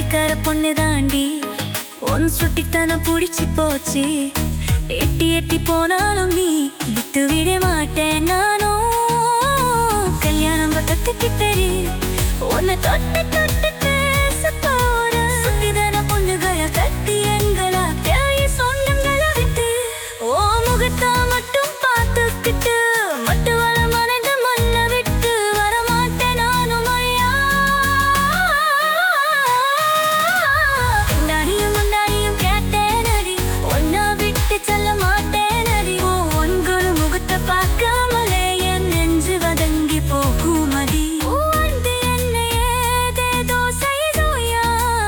கெட்டிக்கார பொண்ணு தாண்டி உன் சுட்டித்தனம் பிடிச்சி போச்சு எட்டி எட்டி போனாலும் நீ விட்டு விட மாட்டேன் நானும் கல்யாணம் பக்கத்துக்கிட்டே உன்னை தொட்டு தொட்டு பேச போற சுட்டிதான பொண்ணுகளை கட்டி எங்களா தேவை சொந்தங்களை விட்டு ஓ முகத்தா மட்டும் பார்த்துக்கிட்டு மட்டு வர மனது மண்ண விட்டு வரமாட்டேன் நானும் ஐயா முன்னாடியும் முன்னாடியும் கேட்டேன் அடி ஒன்னா விட்டு செல்ல மாட்டேன் அடி ஓ உங்கள் முகத்தை பார்க்காமலே என் நெஞ்சு வதங்கி போகும் அடி ஓ, அன்பு என்னை ஏதேதோ செய்தோயா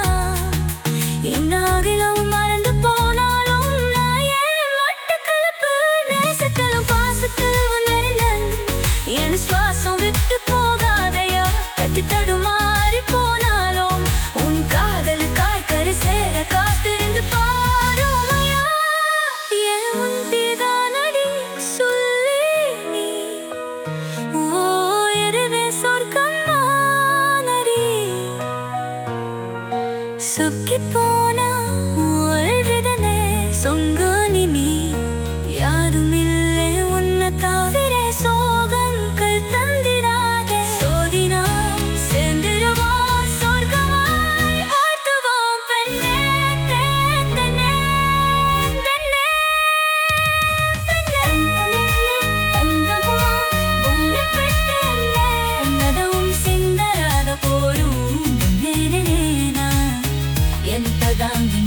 இந்நாகிலும் மறந்து போனாலும் நான் ஏன் மட்டக்களப்பு நேசத்திலும் பாசத்திலும் உணர்ந்தேன். என் சுவாசம் விட்டு போகாதையா கட்டி தடுமாறி போனாலும் உன் காதலுக்காய் கரை சேர காத்திருந்து பாருமையா என் உன்பிதானடி சொல்லி நீ ஓ இரவே சொர்க்கம் நானடி சுக்கி போனா வாழ்விடனே சொங்கனி நீ யாரும் இல்லை உன்னை தவிர சோகங்கள் தந்திராதே சோதினாம் சேர்ந்திருவோம் சொர்க்கமாய் வாழ்த்துவோம் பெண்ணே பெண்ணே பெண்ணே ఎంతదాన్ని